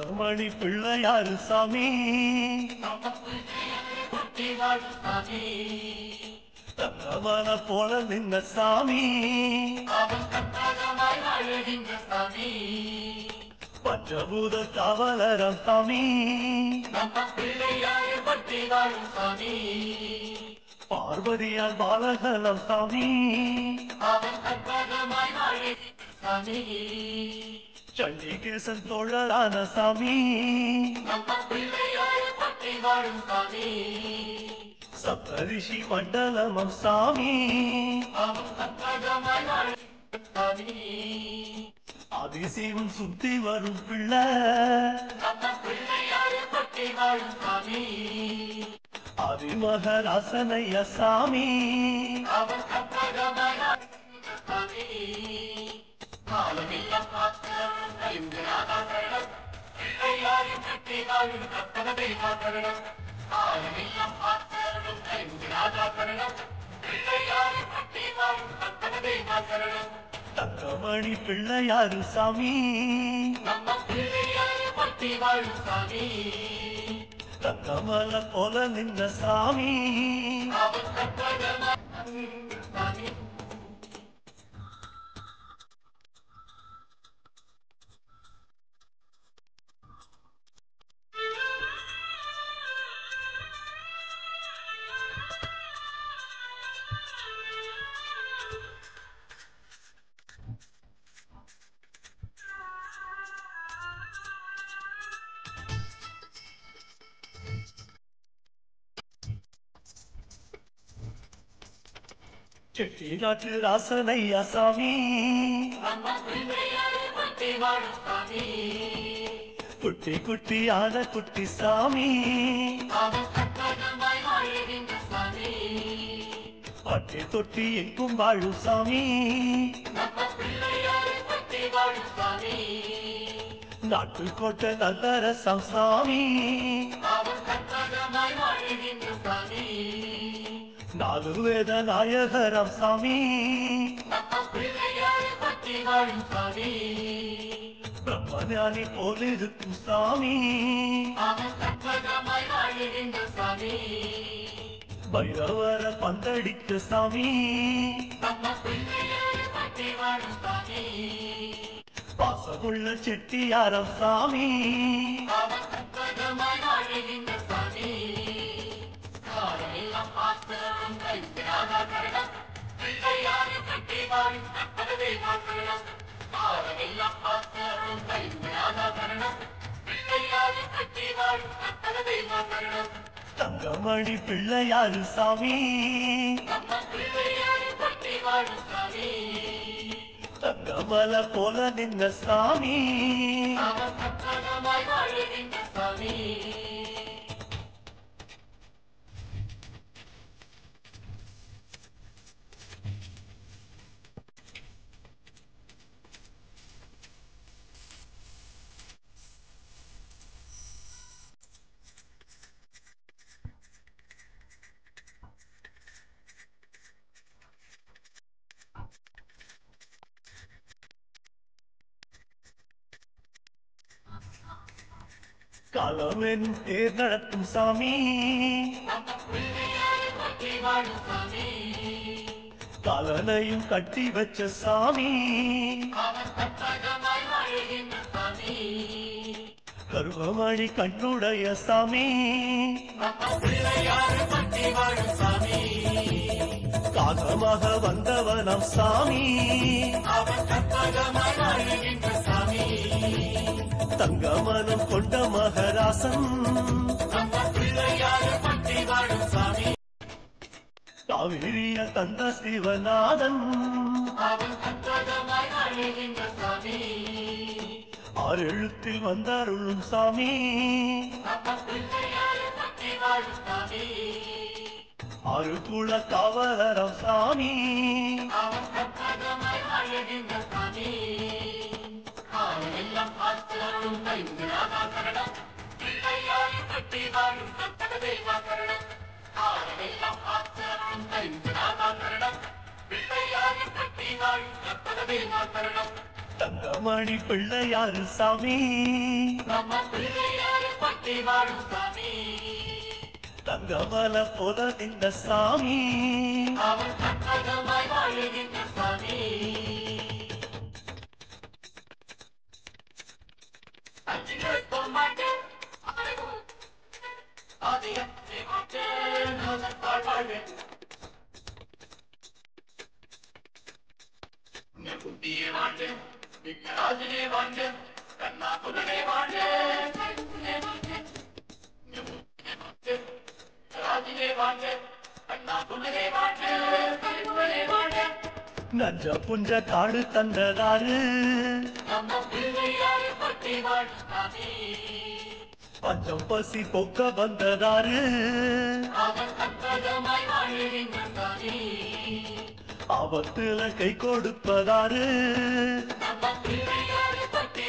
தங்கமணி பிள்ளையாரு சாமி தங்கமன போல நின்ன சாமி பஞ்சபூத காவலரம் சாமி பார்வதியால் பாலகலம் சாமி சண்டிகேசன் தோழரான சாமி சப்தரிஷி மண்டலமம் சாமி அதிசயம் சுத்தி வரும் பிள்ளை அதிமகராசனைய சாமி தங்கமணி பிள்ளையாரு சாமி தங்கமல போல நின்ன சாமி செட்டி நாட்டு ராசனையா சாமி குட்டி குட்டி ஆன குட்டி சாமி பட்டி தொட்டி எங்கும் வாழும் சாமி நாட்டுக்கோட்டை நல்லரசம் சாமி நாலு வேத நாயகரம் சாமி பிரம்மஞானி போலிருக்கும் சாமி பைரவர பந்தடிக்க சாமி பாசமுள்ள செட்டியாரம் சாமி தங்கமணி பிள்ளையாரு சாமி தங்கமல போல நின்ன சாமி காலமென் தேர் நடத்தும் சாமி காலனையும் கட்டி வச்ச சாமி கருவமணி கண்ணுடைய சாமி காகமாக வந்தவனம் சாமி தங்கமனம் கொண்ட மகராசன் காவிரிய தந்த சிவநாதன் ஆறு எழுத்தில் வந்தருளும் சாமி ஆறு குல காவலரம் சாமி தங்கமணி பிள்ளையாரு சாமி நம்ம பிள்ளையாரு பட்டி வாழும் சாமி தங்கமல போல நின்ற சாமி அவன் கற்பகமாய் வாழுகின்ற சாமி அஞ்சு நிறுத்த மாட்டேன் அதிகம் மாட்டேன் நலத்தால் வாழ்வேன் புத்தியே வாழ்ந்தேன் விக்ராஜிலே வாழ்ந்தேன் கண்ணா புதனே வாழ்ந்தேன் ராஜிலே வாழ்ந்தேன் கண்ணா புதனே வாழ்ந்தேன் புதனே வாழ்ந்தேன் நஞ்ச புஞ்ச காடு தந்ததாரு நம்ம பிள்ளையாரு பட்டி வாழும் சாமி பஞ்சம் பசி பொக்க வந்ததாரு அவன் கற்பகமாய் வாழுகின்ற சாமி அவத்துல கை கொடுப்பதாரு நம்ம பிள்ளையாரு பட்டி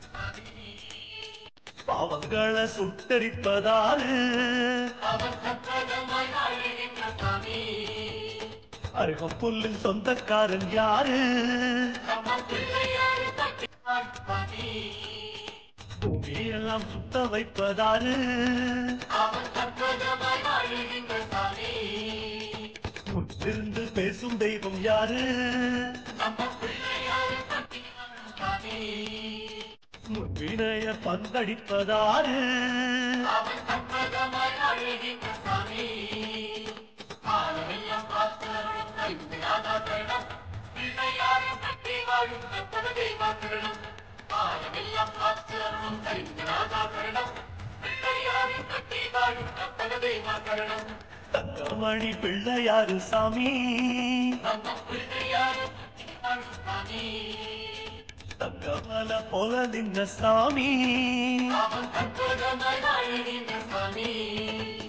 பாவங்களை சுட்டரிப்பதாரு அவன் கற்பகமாய் வாழுகின்ற சாமி அருகம் புல்லின் சொந்தக்காரன் யாரு நம்ம பிள்ளையாரு பட்டி வாழும் சாமி பூமியெல்லாம் சுத்த வைப்பதாரு அவன் கற்பகமாய் வாழுகின்ற சாமி முன்னிருந்து பேசும் தெய்வம் யாரு நம்ம பிள்ளையாரு பட்டி வாழும் சாமி முன்வினைய பந்தடிப்பதாரு அவன் கற்பகமாய் வாழுகின்ற சாமி காலமெல்லாம் காத்தருளும் கைவிடாதா தருணம் பிள்ளையாரு பட்டி வாழும் கற்பகத்தை மாத்திரணும் காலமெல்லாம் காத்தருளும் கைவிடாதா தருணம் பிள்ளையாரு பட்டி வாழும் கற்பகத்தை மாத்திரணும் தங்கமணி பிள்ளையாரு சாமி நம்ம பிள்ளையாரு பட்டி வாழும் சாமி தங்கமல போல நின்ன சாமி அவன் கற்பகமாய் வாழுகின்ற சாமி